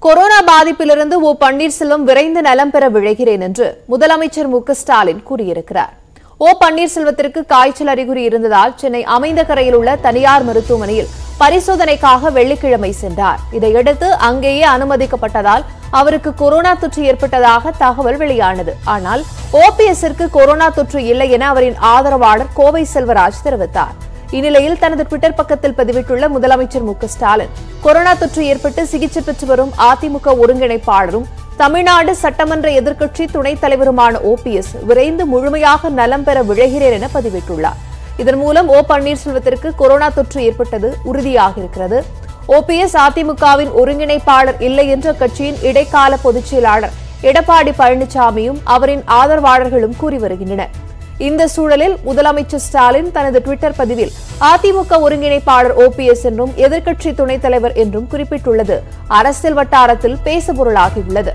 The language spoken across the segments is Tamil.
கொரோனா பாதிப்பிலிருந்து ஓ பன்னீர்செல்வம் விரைந்து நலம் பெற விழைகிறேன் என்று முதலமைச்சர் மு க ஸ்டாலின் கூறியிருக்கிறார் ஓ பன்னீர்செல்வத்திற்கு காய்ச்சல் அறிகுறி இருந்ததால் சென்னை அமைந்தகரையில் உள்ள தனியார் மருத்துவமனையில் பரிசோதனைக்காக வெள்ளிக்கிழமை சென்றார் இதையடுத்து அங்கேயே அனுமதிக்கப்பட்டதால் அவருக்கு கொரோனா தொற்று ஏற்பட்டதாக தகவல் வெளியானது ஆனால் ஓபிஎஸ்ஸிற்கு கொரோனா தொற்று இல்லை என அவரின் ஆதரவாளர் கோவை செல்வராஜ் தெரிவித்தார் இந்நிலையில் தனது ட்விட்டர் பக்கத்தில் பதிவிட்டுள்ள முதலமைச்சர் மு க ஸ்டாலின் கொரோனா தொற்று ஏற்பட்டு சிகிச்சை பெற்று வரும் அதிமுக ஒருங்கிணைப்பாளரும் தமிழ்நாடு சட்டமன்ற எதிர்க்கட்சி துணைத் தலைவருமான ஓபிஎஸ் விரைந்து முழுமையாக நலம் பெற விழைகிறேன் என பதிவிட்டுள்ளார் இதன் மூலம் ஓ பன்னீர்செல்வத்திற்கு கொரோனா தொற்று ஏற்பட்டது உறுதியாகியிருக்கிறது ஓபிஎஸ் அதிமுகவின் ஒருங்கிணைப்பாளர் இல்லை என்ற கட்சியின் இடைக்கால பொதுச் செயலாளர் எடப்பாடி பழனிசாமியும் அவரின் ஆதரவாளர்களும் கூறி வருகின்றனர் இந்த சூழலில் முதலமைச்சர் ஸ்டாலின் தனது ட்விட்டர் பதிவில் அதிமுக ஒருங்கிணைப்பாளர் ஓபிஎஸ் என்றும் எதிர்க்கட்சி துணைத் தலைவர் என்றும் குறிப்பிட்டுள்ளது அரசியல் வட்டாரத்தில் பேசுபொருளாகியுள்ளது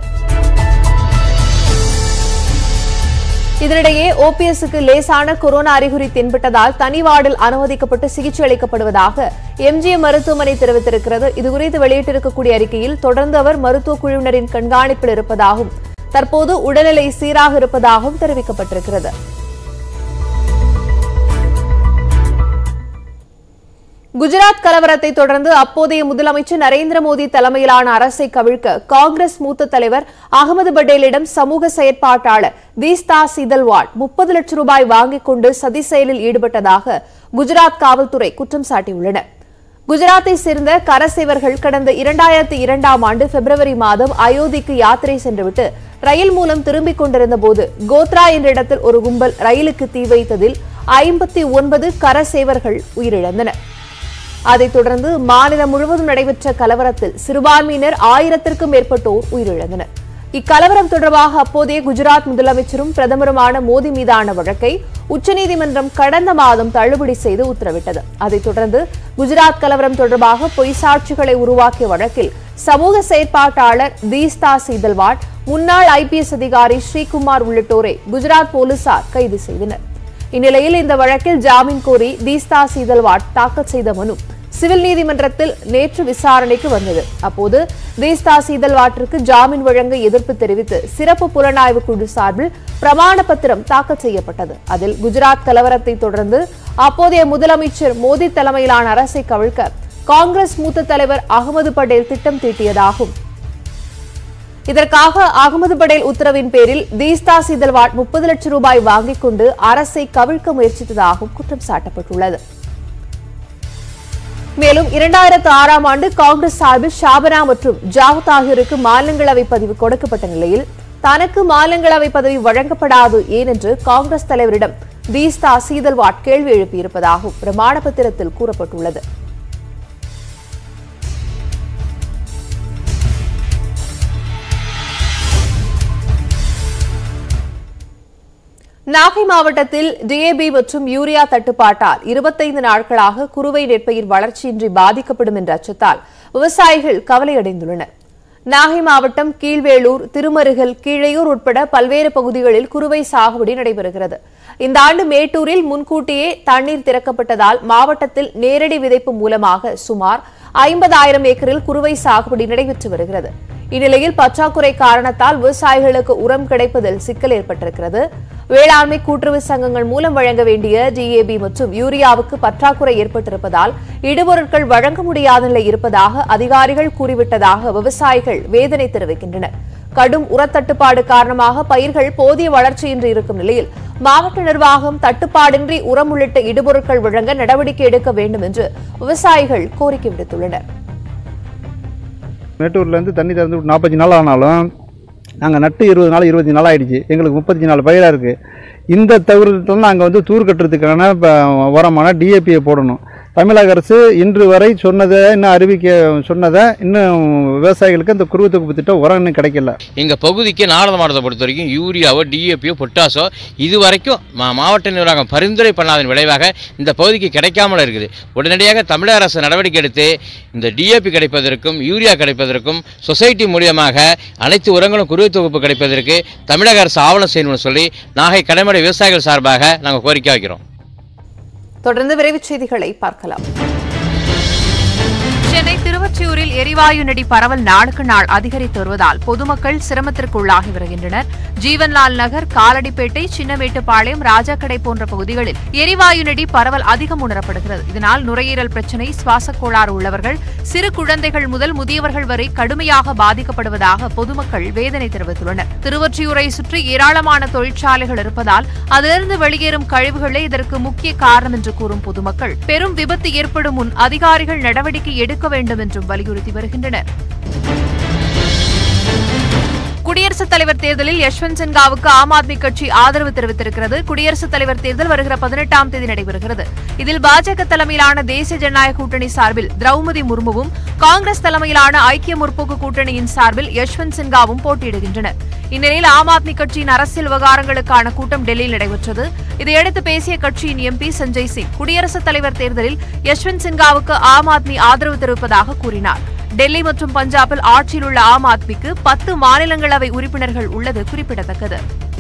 இதனிடையே ஓபிஎஸ்க்கு லேசான கொரோனா அறிகுறி தென்பட்டதால் தனி வார்டில் அனுமதிக்கப்பட்டு சிகிச்சை அளிக்கப்படுவதாக எம்ஜிஎம் மருத்துவமனை தெரிவித்திருக்கிறது இதுகுறித்து வெளியிட்டிருக்கக்கூடிய அறிக்கையில் தொடர்ந்து அவர் மருத்துவ குழுவினரின் கண்காணிப்பில் இருப்பதாகவும் தற்போது உடல்நிலை சீராக இருப்பதாகவும் தெரிவிக்கப்பட்டிருக்கிறது குஜராத் கலவரத்தை தொடர்ந்து அப்போதைய முதலமைச்சர் நரேந்திர மோடி தலைமையிலான அரசை கவிழ்க்க காங்கிரஸ் மூத்த தலைவர் அகமது பட்டேலிடம் சமூக செயற்பாட்டாளர் தீஸ்தா சிதல்வாட் முப்பது லட்சம் ரூபாய் வாங்கிக் கொண்டு சதி செயலில் ஈடுபட்டதாக குஜராத் காவல்துறை குற்றம் சாட்டியுள்ளனர் குஜராத்தை சேர்ந்த கரசேவர்கள் கடந்த இரண்டாயிரத்தி இரண்டாம் ஆண்டு பிப்ரவரி மாதம் அயோத்திக்கு யாத்திரை சென்றுவிட்டு ரயில் மூலம் திரும்பிக் கொண்டிருந்த போது கோத்ரா என்ற இடத்தில் ஒரு கும்பல் ரயிலுக்கு தீ வைத்ததில் ஐம்பத்தி ஒன்பது கரசேவர்கள் உயிரிழந்தனர் அதைத் தொடர்ந்து மாநிலம் முழுவதும் நடைபெற்ற கலவரத்தில் சிறுபான்மையினர் ஆயிரத்திற்கும் மேற்பட்டோர் உயிரிழந்தனர் இக்கலவரம் தொடர்பாக அப்போதைய குஜராத் முதலமைச்சரும் பிரதமருமான மோடி மீதான வழக்கை உச்சநீதிமன்றம் கடந்த மாதம் தள்ளுபடி செய்து உத்தரவிட்டது அதைத் தொடர்ந்து குஜராத் கலவரம் தொடர்பாக பொய் சாட்சிகளை உருவாக்கிய வழக்கில் சமூக செயற்பாட்டாளர் தீஸ்தா சீதல்வாட் முன்னாள் ஐபிஎஸ் அதிகாரி ஸ்ரீகுமார் உள்ளிட்டோரை குஜராத் போலீசார் கைது செய்தனர் இந்நிலையில் இந்த வழக்கில் ஜாமீன் கோரி தீஸ்தா சீதல்வாட் தாக்கல் செய்த மனு சிவில் நீதிமன்றத்தில் நேற்று விசாரணைக்கு வந்தது அப்போது தீஸ்தா சீதல்வாட்டிற்கு ஜாமீன் வழங்க எதிர்ப்பு தெரிவித்து சிறப்பு புலனாய்வு குழு சார்பில் பிரமாண பத்திரம் தாக்கல் செய்யப்பட்டது அதில் குஜராத் கலவரத்தை தொடர்ந்து அப்போதைய முதலமைச்சர் மோடி தலைமையிலான அரசை கவிழ்க்க காங்கிரஸ் மூத்த தலைவர் அகமது படேல் திட்டம் தீட்டியதாகும் இதற்காக அகமது படேல் உத்தரவின் பேரில் தீஸ்தா சிதல்வாட் முப்பது லட்சம் ரூபாய் வாங்கிக் கொண்டு அரசை கவிழ்க்க முயற்சித்ததாகவும் குற்றம் சாட்டப்பட்டுள்ளது மேலும் இரண்டாயிரத்து ஆறாம் ஆண்டு காங்கிரஸ் சார்பில் ஷாபனா மற்றும் ஜாவத் ஆகியோருக்கு மாநிலங்களவை பதிவு கொடுக்கப்பட்ட நிலையில் தனக்கு மாநிலங்களவை பதவி வழங்கப்படாது ஏனென்று காங்கிரஸ் தலைவரிடம் தீஸ்தா சீதல்வாட் கேள்வி எழுப்பியிருப்பதாகவும் பிரமாண பத்திரத்தில் கூறப்பட்டுள்ளது நாகை மாவட்டத்தில் டிஏபி மற்றும் யூரியா தட்டுப்பாட்டால் இருபத்தைந்து நாட்களாக குறுவை நெற்பயிர் வளர்ச்சியின்றி பாதிக்கப்படும் என்ற அச்சத்தால் விவசாயிகள் கவலையடைந்துள்ளனர் நாகை மாவட்டம் கீழ்வேளூர் திருமருகல் கீழையூர் உட்பட பல்வேறு பகுதிகளில் குறுவை சாகுபடி நடைபெறுகிறது இந்த ஆண்டு மேட்டூரில் முன்கூட்டியே தண்ணீர் திறக்கப்பட்டதால் மாவட்டத்தில் நேரடி விதைப்பு மூலமாக சுமார் ஐம்பதாயிரம் ஏக்கரில் குறுவை சாகுபடி நடைபெற்று வருகிறது இந்நிலையில் பற்றாக்குறை காரணத்தால் விவசாயிகளுக்கு உரம் கிடைப்பதில் சிக்கல் ஏற்பட்டிருக்கிறது வேளாண்மை கூட்டுறவு சங்கங்கள் மூலம் வழங்க வேண்டிய டிஏபி மற்றும் யூரியாவுக்கு பற்றாக்குறை ஏற்பட்டிருப்பதால் இடுபொருட்கள் வழங்க முடியாத நிலை இருப்பதாக அதிகாரிகள் கூறிவிட்டதாக விவசாயிகள் வேதனை தெரிவிக்கின்றனர் கடும் உரத்தட்டுப்பாடு காரணமாக பயிர்கள் போதிய வளர்ச்சியின்றி இருக்கும் நிலையில் மாவட்ட நிர்வாகம் தட்டுப்பாடின்றி உரம் உள்ளிட்ட இடுபொருட்கள் வழங்க நடவடிக்கை எடுக்க வேண்டும் என்று விவசாயிகள் கோரிக்கை விடுத்துள்ளனர் மேட்டூர்லேருந்து தண்ணி திறந்து விட்டு நாற்பத்தஞ்சு நாள் ஆனாலும் நாங்கள் நட்டு இருபது நாள் இருபத்தஞ்சு நாள் ஆயிடுச்சு எங்களுக்கு முப்பத்தஞ்சு நாள் பயிராக இருக்குது இந்த தவிரத்தில் நாங்கள் வந்து தூர் கட்டுறதுக்கான ப- உரமான டிஏபியை போடணும் தமிழக அரசு இன்று வரை சொன்னதை இன்னும் அறிவிக்க சொன்னதை இன்னும் விவசாயிகளுக்கு இந்த குருவை தொகுப்பு திட்டம் உரம் இன்னும் கிடைக்கல எங்கள் பகுதிக்கு நாரத மாவட்டத்தை பொறுத்த வரைக்கும் யூரியாவோ டிஏபியோ பொட்டாசோ இது வரைக்கும் மா மாவட்ட நிர்வாகம் பரிந்துரை பண்ணாதன் விளைவாக இந்த பகுதிக்கு கிடைக்காமல் இருக்குது உடனடியாக தமிழக அரசு நடவடிக்கை எடுத்து இந்த டிஏபி கிடைப்பதற்கும் யூரியா கிடைப்பதற்கும் சொசைட்டி மூலியமாக அனைத்து உரங்களும் குருவை தொகுப்பு கிடைப்பதற்கு தமிழக அரசு ஆவணம் செய்யணும்னு சொல்லி நாகை கடைமடை விவசாயிகள் சார்பாக நாங்கள் கோரிக்கை வைக்கிறோம் தொடர்ந்து விரைவுச் செய்திகளை பார்க்கலாம் சென்னை திருவொற்றியூரில் எரிவாயு நடி பரவல் நாளுக்கு நாள் அதிகரித்து வருவதால் பொதுமக்கள் சிரமத்திற்குள்ளாகி வருகின்றனர் ஜீவன்லால் நகர் காலடிப்பேட்டை சின்னமேட்டுப்பாளையம் ராஜாக்கடை போன்ற பகுதிகளில் எரிவாயு நடி பரவல் அதிகம் உணரப்படுகிறது இதனால் நுரையீரல் பிரச்சினை சுவாசக் கோளாறு உள்ளவர்கள் சிறு குழந்தைகள் முதல் முதியவர்கள் வரை கடுமையாக பாதிக்கப்படுவதாக பொதுமக்கள் வேதனை தெரிவித்துள்ளனர் திருவொற்றியூரை சுற்றி ஏராளமான தொழிற்சாலைகள் இருப்பதால் அதிலிருந்து வெளியேறும் கழிவுகளே இதற்கு முக்கிய காரணம் என்று கூறும் பொதுமக்கள் பெரும் விபத்து ஏற்படும் முன் அதிகாரிகள் நடவடிக்கை எடுக்க வேண்டும் என்றும் வலியுறுத்தி வருகின்றனர் குடியரசுத் தலைவர் தேர்தலில் யஷ்வந்த் சின்ஹாவுக்கு ஆம் ஆத்மி கட்சி ஆதரவு தெரிவித்திருக்கிறது குடியரசுத் தலைவர் தேர்தல் வருகிற பதினெட்டாம் தேதி நடைபெறுகிறது இதில் பாஜக தலைமையிலான தேசிய ஜனநாயக கூட்டணி சார்பில் திரௌபதி முர்முவும் காங்கிரஸ் தலைமையிலான ஐக்கிய முற்போக்கு கூட்டணியின் சார்பில் யஷ்வந்த் சின்ஹாவும் போட்டியிடுகின்றனர் இந்நிலையில் ஆம் ஆத்மி கட்சியின் அரசியல் விவகாரங்களுக்கான கூட்டம் டெல்லியில் நடைபெற்றது இதையடுத்து பேசிய கட்சியின் எம்பி சஞ்சய் சிங் குடியரசுத் தலைவர் தேர்தலில் யஷ்வந்த் சின்ஹாவுக்கு ஆம் ஆத்மி ஆதரவு தெரிவிப்பதாக கூறினார் டெல்லி மற்றும் பஞ்சாபில் ஆட்சியில் உள்ள ஆம் ஆத்மிக்கு பத்து மாநிலங்களவை உறுப்பினர்கள் உள்ளது குறிப்பிடத்தக்கது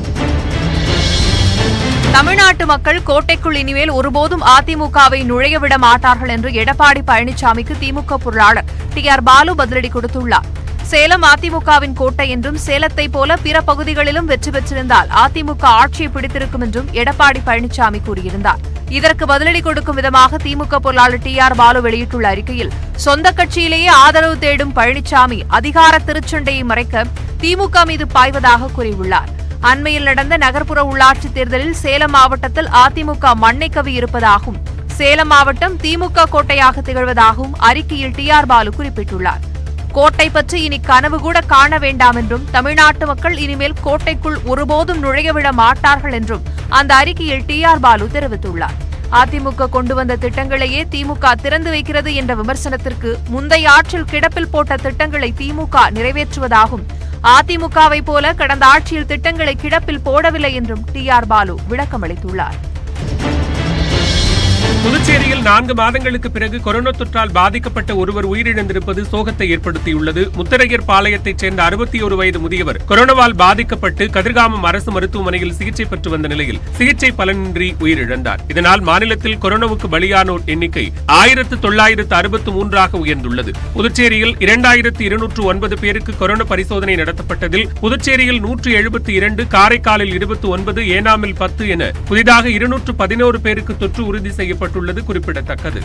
தமிழ்நாட்டு மக்கள் கோட்டைக்குள் இனிமேல் ஒருபோதும் அதிமுகவை நுழைய விட மாட்டார்கள் என்று எடப்பாடி பழனிசாமிக்கு திமுக பொருளாளர் டி ஆர் பாலு பதிலடி கொடுத்துள்ளார் சேலம் அதிமுகவின் கோட்டை என்றும் சேலத்தை போல பிற பகுதிகளிலும் வெற்றி பெற்றிருந்தால் அதிமுக ஆட்சியை பிடித்திருக்கும் என்றும் எடப்பாடி பழனிசாமி கூறியிருந்தார் இதற்கு பதிலடி கொடுக்கும் விதமாக திமுக பொருளாளர் டி ஆர் பாலு வெளியிட்டுள்ள அறிக்கையில் சொந்த கட்சியிலேயே ஆதரவு தேடும் பழனிசாமி அதிகார திருச்சண்டையை மறைக்க திமுக மீது பாய்வதாக கூறியுள்ளார் அண்மையில் நடந்த நகர்ப்புற உள்ளாட்சித் தேர்தலில் சேலம் மாவட்டத்தில் அதிமுக மண்ணை கவி இருப்பதாகவும் சேலம் மாவட்டம் திமுக கோட்டையாக திகழ்வதாகவும் அறிக்கையில் டி ஆர் பாலு குறிப்பிட்டுள்ளார் கோட்டை பற்றி இனி கனவு கூட காண வேண்டாம் என்றும் தமிழ்நாட்டு மக்கள் இனிமேல் கோட்டைக்குள் ஒருபோதும் நுழையவிட மாட்டார்கள் என்றும் அந்த அறிக்கையில் டி ஆர் பாலு தெரிவித்துள்ளார் அதிமுக கொண்டு வந்த திட்டங்களையே திமுக திறந்து வைக்கிறது என்ற விமர்சனத்திற்கு முந்தைய ஆட்சியில் கிடப்பில் போட்ட திட்டங்களை திமுக நிறைவேற்றுவதாகும் அதிமுகவை போல கடந்த ஆட்சியில் திட்டங்களை கிடப்பில் போடவில்லை என்றும் டி ஆர் பாலு விளக்கமளித்துள்ளார் புதுச்சேரியில் நான்கு மாதங்களுக்கு பிறகு கொரோனா தொற்றால் பாதிக்கப்பட்ட ஒருவர் உயிரிழந்திருப்பது சோகத்தை ஏற்படுத்தியுள்ளது முத்தரையர் பாளையத்தைச் சேர்ந்த அறுபத்தி ஒரு வயது முதியவர் கொரோனாவால் பாதிக்கப்பட்டு கதிர்காமம் அரசு மருத்துவமனையில் சிகிச்சை பெற்று வந்த நிலையில் சிகிச்சை பலனின்றி உயிரிழந்தார் இதனால் மாநிலத்தில் கொரோனாவுக்கு பலியானோர் எண்ணிக்கை ஆயிரத்து தொள்ளாயிரத்து அறுபத்து மூன்றாக உயர்ந்துள்ளது புதுச்சேரியில் இரண்டாயிரத்து இருநூற்று ஒன்பது பேருக்கு கொரோனா பரிசோதனை நடத்தப்பட்டதில் புதுச்சேரியில் நூற்று எழுபத்தி இரண்டு காரைக்காலில் இருபத்தி ஒன்பது ஏனாமில் பத்து என புதிதாக இருநூற்று பதினோரு பேருக்கு தொற்று உறுதி செய்யப்பட்டுள்ளது குறிப்பிடத்தக்கது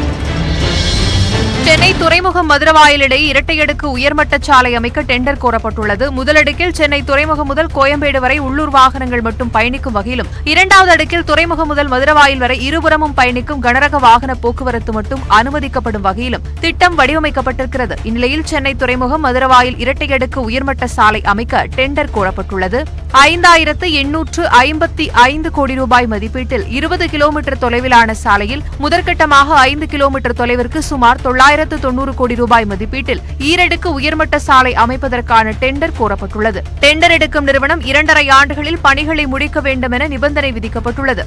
சென்னை துறைமுகம் மதுரவாயல் இடையே இரட்டை அடுக்கு உயர்மட்ட சாலை அமைக்க டெண்டர் கோரப்பட்டுள்ளது முதலடுக்கில் சென்னை துறைமுகம் முதல் கோயம்பேடு வரை உள்ளூர் வாகனங்கள் மட்டும் பயணிக்கும் வகையிலும் இரண்டாவது அடுக்கில் துறைமுகம் முதல் மதுரவாயல் வரை இருபுறமும் பயணிக்கும் கனரக வாகன போக்குவரத்து மட்டும் அனுமதிக்கப்படும் வகையிலும் திட்டம் வடிவமைக்கப்பட்டிருக்கிறது இந்நிலையில் சென்னை துறைமுகம் மதுரவாயல் இரட்டை அடுக்கு உயர்மட்ட சாலை அமைக்க டெண்டர் கோரப்பட்டுள்ளது ஐந்தாயிரத்து எண்ணூற்று ஐம்பத்தி ஐந்து கோடி ரூபாய் மதிப்பீட்டில் இருபது கிலோமீட்டர் தொலைவிலான சாலையில் முதற்கட்டமாக ஐந்து கிலோமீட்டர் தொலைவிற்கு சுமார் தொள்ளாயிரத்து தொண்ணூறு கோடி ரூபாய் மதிப்பீட்டில் ஈரடுக்கு உயர்மட்ட சாலை அமைப்பதற்கான டெண்டர் கோரப்பட்டுள்ளது டெண்டர் எடுக்கும் நிறுவனம் இரண்டரை ஆண்டுகளில் பணிகளை முடிக்க வேண்டும் என நிபந்தனை விதிக்கப்பட்டுள்ளது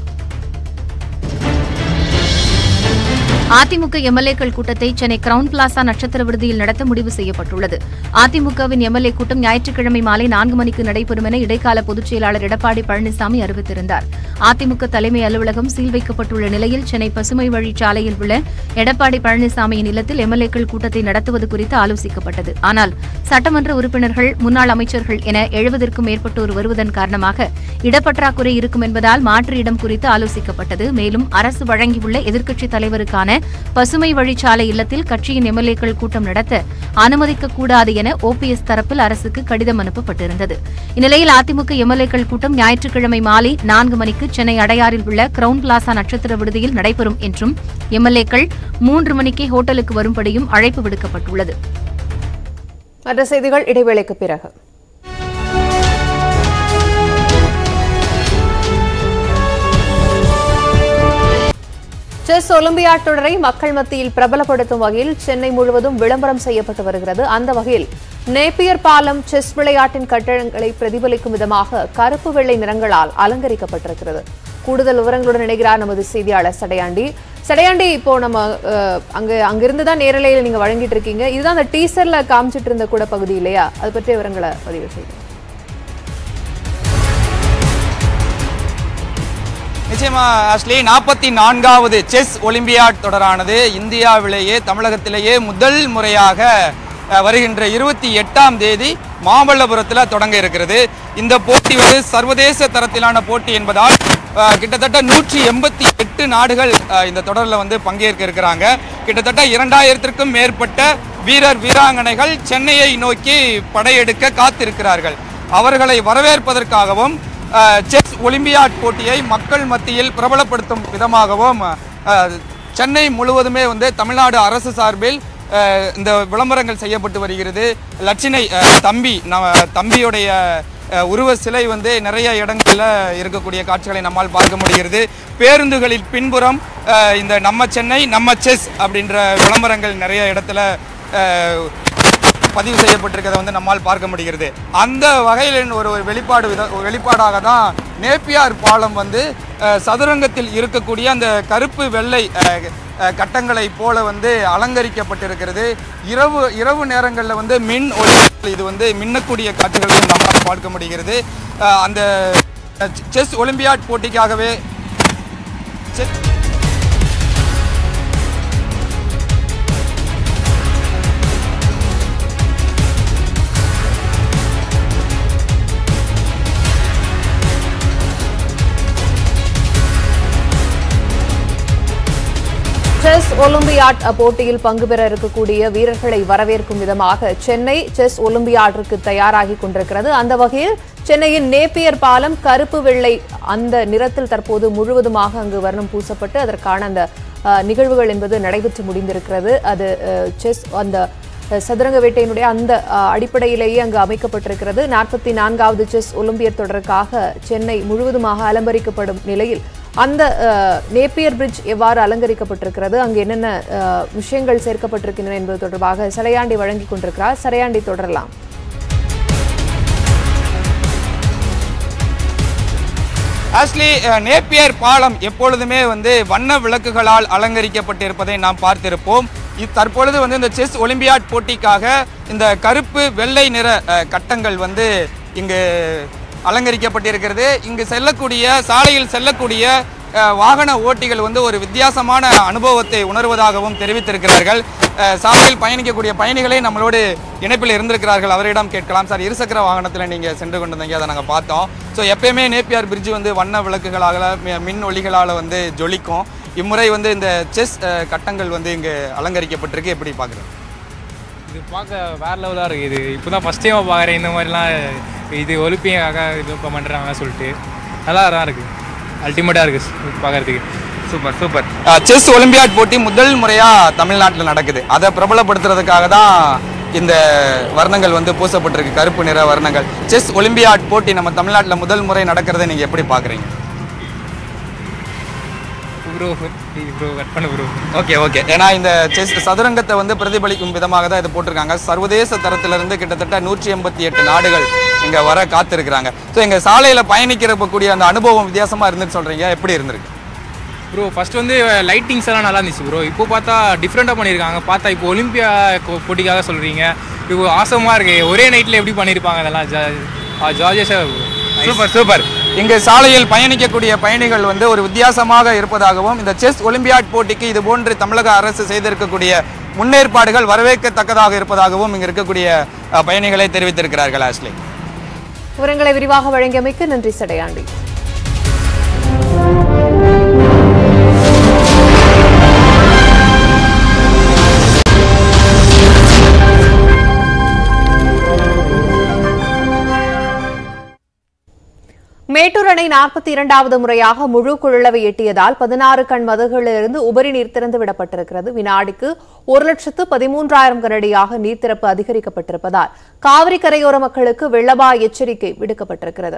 அதிமுக எம்எல்ஏக்கள் கூட்டத்தை சென்னை கிரவுன் பிளாசா நட்சத்திர விடுதியில் நடத்த முடிவு செய்யப்பட்டுள்ளது அதிமுகவின் எம்எல்ஏ கூட்டம் ஞாயிற்றுக்கிழமை மாலை நான்கு மணிக்கு நடைபெறும் என இடைக்கால பொதுச் செயலாளர் எடப்பாடி பழனிசாமி அறிவித்திருந்தார் அதிமுக தலைமை அலுவலகம் சீல் வைக்கப்பட்டுள்ள நிலையில் சென்னை பசுமை வழிச்சாலையில் உள்ள எடப்பாடி பழனிசாமியின் இல்லத்தில் எம்எல்ஏக்கள் கூட்டத்தை நடத்துவது குறித்து ஆலோசிக்கப்பட்டது ஆனால் சட்டமன்ற உறுப்பினர்கள் முன்னாள் அமைச்சர்கள் என எழுபதற்கும் மேற்பட்டோர் வருவதன் காரணமாக இடப்பற்றாக்குறை இருக்கும் என்பதால் மாற்று இடம் குறித்து ஆலோசிக்கப்பட்டது மேலும் அரசு வழங்கியுள்ள எதிர்க்கட்சித் தலைவருக்கான பசுமை வழிச்சாலை இல்லத்தில் கட்சியின் எம்எல்ஏக்கள் கூட்டம் நடத்த அனுமதிக்கக்கூடாது என ஓபிஎஸ் தரப்பில் அரசுக்கு கடிதம் அனுப்பப்பட்டிருந்தது இந்நிலையில் அதிமுக எம்எல்ஏக்கள் கூட்டம் ஞாயிற்றுக்கிழமை மாலை நான்கு மணிக்கு சென்னை அடையாறில் உள்ள கிரவுன் பிளாசா நட்சத்திர விடுதியில் நடைபெறும் என்றும் எம்எல்ஏக்கள் மூன்று மணிக்கே ஹோட்டலுக்கு வரும்படியும் அழைப்பு விடுக்கப்பட்டுள்ளது மற்ற செய்திகள் இடைவேளைக்கு பிறகு செஸ் ஒலிம்பியாட் தொடரை மக்கள் மத்தியில் பிரபலப்படுத்தும் வகையில் சென்னை முழுவதும் விளம்பரம் செய்யப்பட்டு வருகிறது அந்த வகையில் நேப்பியர் பாலம் செஸ் விளையாட்டின் கட்டடங்களை பிரதிபலிக்கும் விதமாக கருப்பு வெள்ளை நிறங்களால் அலங்கரிக்கப்பட்டிருக்கிறது கூடுதல் விவரங்களுடன் இணைகிறார் நமது செய்தியாளர் சடையாண்டி சடையாண்டி இப்போ நம்ம அஹ், அங்க அங்கிருந்து தான் நேரலையில் நீங்க வழங்கிட்டு இருக்கீங்க இதுதான் அந்த டீசர்ல காமிச்சிட்டு இருந்த கூட பகுதி இல்லையா அது பற்றிய விவரங்களை பதிவு செய்யுங்க நிச்சயமா ஆக்சுவலி நாற்பத்தி நான்காவது செஸ் ஒலிம்பியாட் தொடரானது இந்தியாவிலேயே தமிழகத்திலேயே முதல் முறையாக அஹ், வருகின்ற இருபத்தி எட்டாம் தேதி மாமல்லபுரத்தில் தொடங்க இருக்கிறது இந்த போட்டி வந்து சர்வதேச தரத்திலான போட்டி என்பதால் அஹ், கிட்டத்தட்ட நூற்றி எண்பத்தி எட்டு நாடுகள் அஹ், இந்த தொடரில் வந்து பங்கேற்க இருக்கிறாங்க கிட்டத்தட்ட இரண்டாயிரத்திற்கும் மேற்பட்ட வீரர் வீராங்கனைகள் சென்னையை நோக்கி படையெடுக்க காத்திருக்கிறார்கள் அவர்களை வரவேற்பதற்காகவும் அஹ், செஸ் ஒலிம்பியாட் போட்டியை மக்கள் மத்தியில் பிரபலப்படுத்தும் விதமாகவும் அஹ், சென்னை முழுவதுமே வந்து தமிழ்நாடு அரசு சார்பில் அஹ், இந்த விளம்பரங்கள் செய்யப்பட்டு வருகிறது லட்சினை அஹ், தம்பி நம்ம தம்பியுடைய அஹ், உருவ சிலை வந்து நிறைய இடங்களில் இருக்கக்கூடிய காட்சிகளை நம்மால் பார்க்க முடிகிறது பேருந்துகளின் பின்புறம் அஹ், இந்த நம்ம சென்னை நம்ம செஸ் அப்படின்ற விளம்பரங்கள் நிறைய இடத்துல அஹ், பதிவு செய்யப்பட்டிருக்கிறத வந்து நம்மால் பார்க்க முடிகிறது அந்த வகையில் ஒரு ஒரு வெளிப்பாடு வித ஒரு வெளிப்பாடாக தான் நேப்பியார் பாலம் வந்து அஹ், சதுரங்கத்தில் இருக்கக்கூடிய அந்த கருப்பு வெள்ளை அஹ், அஹ், கட்டங்களை போல வந்து அலங்கரிக்கப்பட்டிருக்கிறது இரவு இரவு நேரங்களில் வந்து மின் ஒளி இது வந்து மின்னக்கூடிய காட்சிகளையும் நம்மால் பார்க்க முடிகிறது அஹ், அந்த செஸ் ஒலிம்பியாட் போட்டிக்காகவே செஸ் செஸ் ஒலிம்பியாட் போட்டியில் பங்கு பெற இருக்கக்கூடிய வீரர்களை வரவேற்கும் விதமாக சென்னை செஸ் ஒலிம்பியாட்டிற்கு தயாராகி கொண்டிருக்கிறது அந்த வகையில் சென்னையின் நேப்பியர் பாலம் கருப்பு வெள்ளை அந்த நிறத்தில் தற்போது முழுவதுமாக அங்கு வர்ணம் பூசப்பட்டு அதற்கான அந்த அஹ், நிகழ்வுகள் என்பது நடைபெற்று முடிந்திருக்கிறது அது அஹ், செஸ் அந்த அஹ், சதுரங்க வேட்டையினுடைய அந்த அஹ், அடிப்படையிலேயே அங்கு அமைக்கப்பட்டிருக்கிறது நாற்பத்தி நான்காவது செஸ் ஒலிம்பியட் தொடருக்காக சென்னை முழுவதுமாக அலங்கரிக்கப்படும் நிலையில் அந்த அஹ், நேப்பியர் பிரிட்ஜ் எவ்வாறு அலங்கரிக்கப்பட்டிருக்கிறது அங்கு என்னென்ன அஹ், விஷயங்கள் சேர்க்கப்பட்டிருக்கின்றன என்பது தொடர்பாக சரையாண்டி வழங்கிக் கொண்டிருக்கிறார் சரையாண்டி தொடரலாம் ஆக்சுவலி நேப்பியர் பாலம் எப்பொழுதுமே வந்து வண்ண விளக்குகளால் அலங்கரிக்கப்பட்டிருப்பதை நாம் பார்த்திருப்போம் இது தற்பொழுது வந்து இந்த செஸ் ஒலிம்பியாட் போட்டிக்காக இந்த கருப்பு வெள்ளை நிற அஹ், கட்டங்கள் வந்து இங்கு அலங்கரிக்கப்பட்டிருக்கிறது இங்கு செல்லக்கூடிய சாலையில் செல்லக்கூடிய அஹ், வாகன ஓட்டிகள் வந்து ஒரு வித்தியாசமான அனுபவத்தை உணர்வதாகவும் தெரிவித்திருக்கிறார்கள் அஹ், சாலையில் பயணிக்கக்கூடிய பயணிகளே நம்மளோடு இணைப்பில் இருந்திருக்கிறார்கள் அவரிடம் கேட்கலாம் சார் இருசக்கர வாகனத்தில் நீங்கள் சென்று கொண்டிருந்தீங்க அதை நாங்கள் பார்த்தோம் ஸோ எப்பயுமே நேப்பியார் பிரிட்ஜ் வந்து வண்ண விளக்குகளால் மி- மின் ஒளிகளால் வந்து ஜொலிக்கும் இம்முறை வந்து இந்த செஸ் அஹ், கட்டங்கள் வந்து இங்கு அலங்கரிக்கப்பட்டிருக்கு எப்படி பார்க்குறேன் இது பார்க்க வேற லெவலாக இருக்குது இது இப்போ தான் ஃபஸ்ட் டைமாக பார்க்குறேன் இந்த மாதிரிலாம் இது ஒலிம்பியாக்காக இது இப்போ பண்ணுறாங்க சொல்லிட்டு நல்லா தான் இருக்குது அல்டிமேட்டாக இருக்குது பார்க்குறதுக்கு சூப்பர் சூப்பர் செஸ் ஒலிம்பியாட் போட்டி முதல் முறையாக தமிழ்நாட்டில் நடக்குது அதை பிரபலப்படுத்துறதுக்காக தான் இந்த வர்ணங்கள் வந்து பூசப்பட்டிருக்கு கருப்பு நிற வர்ணங்கள் செஸ் ஒலிம்பியாட் போட்டி நம்ம தமிழ்நாட்டில் முதல் முறை நடக்கிறதை நீங்கள் எப்படி பார்க்குறீங்க ப்ரோ ப்ரோ கட் பண்ணு ப்ரோ ஓகே ஓகே ஏன்னா இந்த செஸ் சதுரங்கத்தை வந்து பிரதிபலிக்கும் விதமாக தான் இது போட்டிருக்காங்க சர்வதேச தரத்திலிருந்து கிட்டத்தட்ட நூற்றி எண்பத்தி எட்டு நாடுகள் இங்கே வர காத்திருக்கிறாங்க ஸோ எங்க சாலையில் பயணிக்கிறப்ப கூடிய அந்த அனுபவம் வித்தியாசமாக இருந்துன்னு சொல்கிறீங்க எப்படி இருந்திருக்கு ப்ரோ ஃபர்ஸ்ட் வந்து லைட்டிங்ஸ் எல்லாம் நல்லா இருந்துச்சு ப்ரோ இப்போ பார்த்தா டிஃப்ரெண்ட்டாக பண்ணியிருக்காங்க பார்த்தா இப்போ ஒலிம்பியா கோ- போட்டிக்காக சொல்கிறீங்க இப்போ ஆசமாக இருக்கு ஒரே நைட்டில் எப்படி பண்ணியிருப்பாங்க அதெல்லாம் ஜா ஜார்ஜஸாக சூப்பர் சூப்பர் இங்கு சாலையில் பயணிக்கக்கூடிய பயணிகள் வந்து ஒரு வித்தியாசமாக இருப்பதாகவும் இந்த செஸ் ஒலிம்பியாட் போட்டிக்கு இது போன்று தமிழக அரசு செய்திருக்கக்கூடிய முன்னேற்பாடுகள் வரவேற்கத்தக்கதாக இருப்பதாகவும் இங்கு இருக்கக்கூடிய அஹ், பயணிகளை தெரிவித்திருக்கிறார்கள் ஆஷ்லி விவரங்களை விரிவாக வழங்கியமைக்கு நன்றி சடையாண்டி மேட்டூர் அணை நாற்பத்தி இரண்டாவது முறையாக முழு கொள்ளளவை எட்டியதால் பதினாறு கண் மதகுகளிலிருந்து உபரி நீர் திறந்து விடப்பட்டிருக்கிறது வினாடிக்கு ஒரு லட்சத்து பதிமூன்றாயிரம் கனடியாக நீர் திறப்பு அதிகரிக்கப்பட்டிருப்பதால் காவிரி கரையோர மக்களுக்கு வெள்ளபாய எச்சரிக்கை விடுக்கப்பட்டிருக்கிறது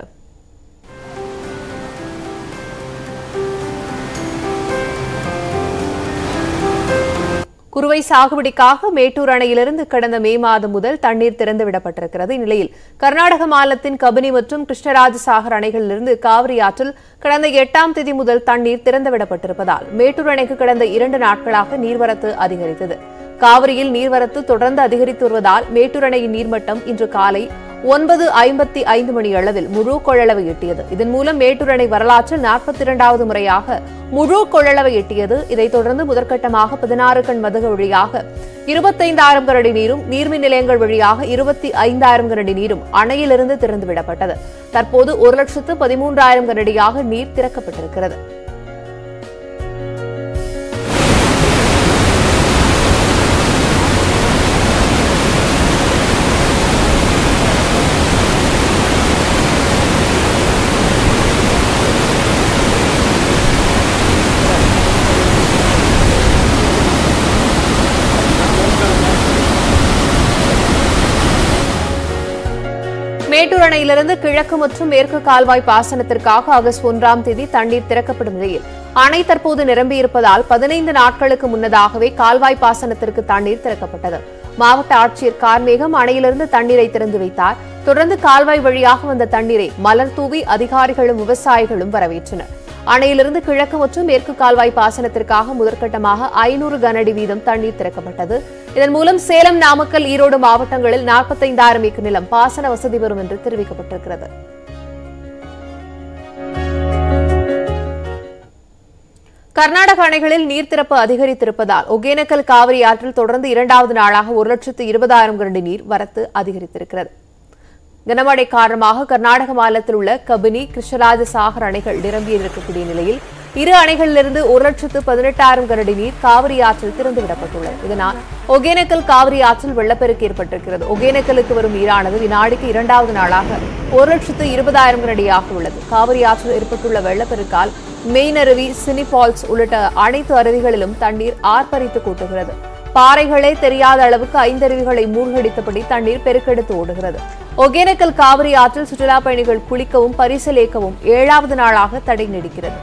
குறுவை சாகுபடிக்காக மேட்டூர் அணையிலிருந்து கடந்த மே மாதம் முதல் தண்ணீர் திறந்து விடப்பட்டிருக்கிறது இந்நிலையில் கர்நாடக மாநிலத்தின் கபினி மற்றும் கிருஷ்ணராஜ சாகர் அணைகளிலிருந்து காவிரி ஆற்றில் கடந்த எட்டாம் தேதி முதல் தண்ணீர் திறந்து விடப்பட்டிருப்பதால் மேட்டூர் அணைக்கு கடந்த இரண்டு நாட்களாக நீர்வரத்து அதிகரித்தது காவிரியில் நீர்வரத்து தொடர்ந்து அதிகரித்து வருவதால் மேட்டூர் அணையின் நீர்மட்டம் இன்று காலை ஒன்பது ஐம்பத்தி ஐந்து மணி அளவில் முழு கொள்ளளவை எட்டியது இதன் மூலம் மேட்டூர் அணை வரலாற்றில் நாற்பத்தி இரண்டாவது முறையாக முழு கொள்ளளவை எட்டியது இதைத் தொடர்ந்து முதற்கட்டமாக பதினாறு கண் மதகு வழியாக இருபத்தைந்தாயிரம் கரடி நீரும் நீர்மின் நிலையங்கள் வழியாக இருபத்தி ஐந்தாயிரம் கரடி நீரும் அணையிலிருந்து திறந்துவிடப்பட்டது தற்போது ஒரு லட்சத்து பதிமூன்றாயிரம் கரடியாக நீர் திறக்கப்பட்டிருக்கிறது மேட்டூர் அணையிலிருந்து கிழக்கு மற்றும் மேற்கு கால்வாய் பாசனத்திற்காக ஆகஸ்ட் ஒன்றாம் தேதி தண்ணீர் திறக்கப்படும் நிலையில் அணை தற்போது நிரம்பியிருப்பதால் பதினைந்து நாட்களுக்கு முன்னதாகவே கால்வாய் பாசனத்திற்கு தண்ணீர் திறக்கப்பட்டது மாவட்ட ஆட்சியர் கார்மேகம் அணையிலிருந்து தண்ணீரை திறந்து வைத்தார் தொடர்ந்து கால்வாய் வழியாக வந்த தண்ணீரை மலர் தூவி அதிகாரிகளும் விவசாயிகளும் வரவேற்றனர் அணையிலிருந்து கிழக்கு மற்றும் மேற்கு கால்வாய் பாசனத்திற்காக முதற்கட்டமாக ஐநூறு கனஅடி வீதம் தண்ணீர் திறக்கப்பட்டது இதன் மூலம் சேலம் நாமக்கல் ஈரோடு மாவட்டங்களில் நாற்பத்தைந்தாயிரம் ஏக்கர் நிலம் பாசன வசதி வரும் என்று தெரிவிக்கப்பட்டிருக்கிறது கர்நாடக அணைகளில் நீர் திறப்பு அதிகரித்திருப்பதால் ஒகேனக்கல் காவிரி ஆற்றில் தொடர்ந்து இரண்டாவது நாளாக ஒரு லட்சத்து இருபதாயிரம் கரண்டி நீர் வரத்து அதிகரித்திருக்கிறது கனமழை காரணமாக கர்நாடக மாநிலத்தில் உள்ள கபினி கிருஷ்ணராஜ சாகர் அணைகள் நிரம்பியிருக்கக்கூடிய நிலையில் இரு அணைகளிலிருந்து ஒரு லட்சத்து பதினெட்டாயிரம் கரடி நீர் காவிரி ஆற்றில் திறந்துவிடப்பட்டுள்ளது இதனால் ஒகேனக்கல் காவிரி ஆற்றில் வெள்ளப்பெருக்கு ஏற்பட்டிருக்கிறது ஒகேனக்கலுக்கு வரும் நீரானது வினாடிக்கு இரண்டாவது நாளாக ஒரு லட்சத்து இருபதாயிரம் கரடியாக உள்ளது காவிரி ஆற்றில் ஏற்பட்டுள்ள வெள்ளப்பெருக்கால் மெயினருவி சினி ஃபால்ஸ் உள்ளிட்ட அனைத்து அருவிகளிலும் தண்ணீர் ஆர்ப்பரித்து கூட்டுகிறது பாறைகளே தெரியாத அளவுக்கு ஐந்தருவிகளை மூழ்கடித்தபடி தண்ணீர் பெருக்கெடுத்து ஓடுகிறது ஒகேனக்கல் காவிரி ஆற்றில் சுற்றுலா பயணிகள் குளிக்கவும் பரிசலேக்கவும் ஏழாவது நாளாக தடை நீடிக்கிறது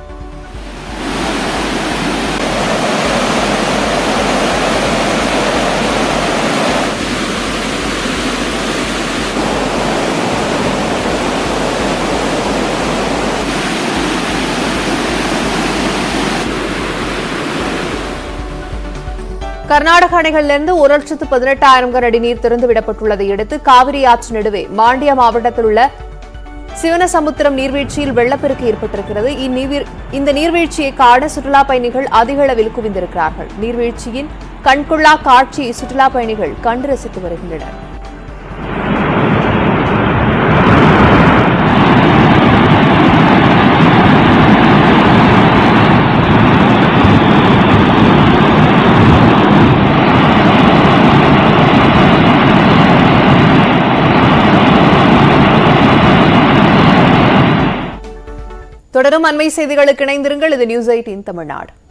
கர்நாடக அணைகளிலிருந்து ஒரு லட்சத்து பதினெட்டாயிரம் கனஅடி நீர் திறந்துவிடப்பட்டுள்ளதை அடுத்து காவிரி ஆற்று நடுவே மாண்டியா மாவட்டத்தில் உள்ள சிவனசமுத்திரம் நீர்வீழ்ச்சியில் வெள்ளப்பெருக்கு ஏற்பட்டிருக்கிறது இந்நீர் இந்த நீர்வீழ்ச்சியை காண சுற்றுலா பயணிகள் அதிக அளவில் குவிந்திருக்கிறார்கள் நீர்வீழ்ச்சியின் கண்கொள்ளா காட்சியை சுற்றுலா பயணிகள் கண்டு ரசித்து வருகின்றனர் தொடரும் அண்மை செய்திகளுக்கு இணைந்திருங்கள் இது நியூஸ் எயிட்டின் தமிழ்நாடு